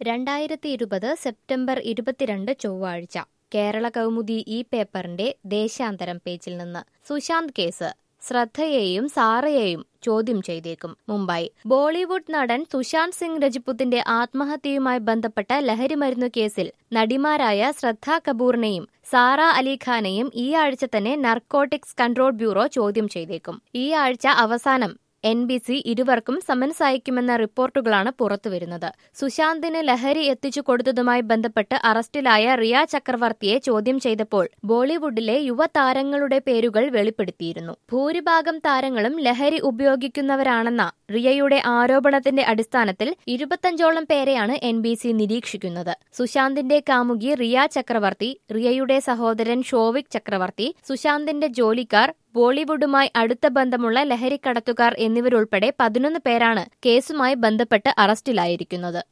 രണ്ടായിരത്തി ഇരുപത് സെപ്റ്റംബർ ഇരുപത്തിരണ്ട് ചൊവ്വാഴ്ച കേരള കൗമുദി ഈ പേപ്പറിന്റെ ദേശാന്തരം പേജിൽ നിന്ന് സുശാന്ത് കേസ് ശ്രദ്ധയെയും സാറയെയും ചോദ്യം ചെയ്തേക്കും മുംബൈ ബോളിവുഡ് നടൻ സുശാന്ത് സിംഗ് രജപുത്തിന്റെ ആത്മഹത്യയുമായി ബന്ധപ്പെട്ട ലഹരിമരുന്നു കേസിൽ നടിമാരായ ശ്രദ്ധ കപൂറിനെയും സാറ അലിഖാനെയും ഈ ആഴ്ച തന്നെ നർക്കോട്ടിക്സ് കൺട്രോൾ ബ്യൂറോ ചോദ്യം ചെയ്തേക്കും ഈ ആഴ്ച അവസാനം എൻ ബി സി ഇരുവർക്കും സമൻസ് അയക്കുമെന്ന റിപ്പോർട്ടുകളാണ് പുറത്തുവരുന്നത് സുശാന്തിന് ലഹരി എത്തിച്ചു കൊടുത്തതുമായി ബന്ധപ്പെട്ട് അറസ്റ്റിലായ റിയ ചക്രവർത്തിയെ ചോദ്യം ചെയ്തപ്പോൾ ബോളിവുഡിലെ യുവതാരങ്ങളുടെ പേരുകൾ വെളിപ്പെടുത്തിയിരുന്നു ഭൂരിഭാഗം താരങ്ങളും ലഹരി ഉപയോഗിക്കുന്നവരാണെന്ന റിയയുടെ ആരോപണത്തിന്റെ അടിസ്ഥാനത്തിൽ ഇരുപത്തഞ്ചോളം പേരെയാണ് എൻ ബി സി നിരീക്ഷിക്കുന്നത് സുശാന്തിന്റെ കാമുകി റിയ ചക്രവർത്തി റിയയുടെ സഹോദരൻ ഷോവിക് ചക്രവർത്തി സുശാന്തിന്റെ ജോലിക്കാർ ബോളിവുഡുമായി അടുത്ത ബന്ധമുള്ള ലഹരിക്കടത്തുകാർ എന്നിവരുൾപ്പെടെ പതിനൊന്ന് പേരാണ് കേസുമായി ബന്ധപ്പെട്ട് അറസ്റ്റിലായിരിക്കുന്നത്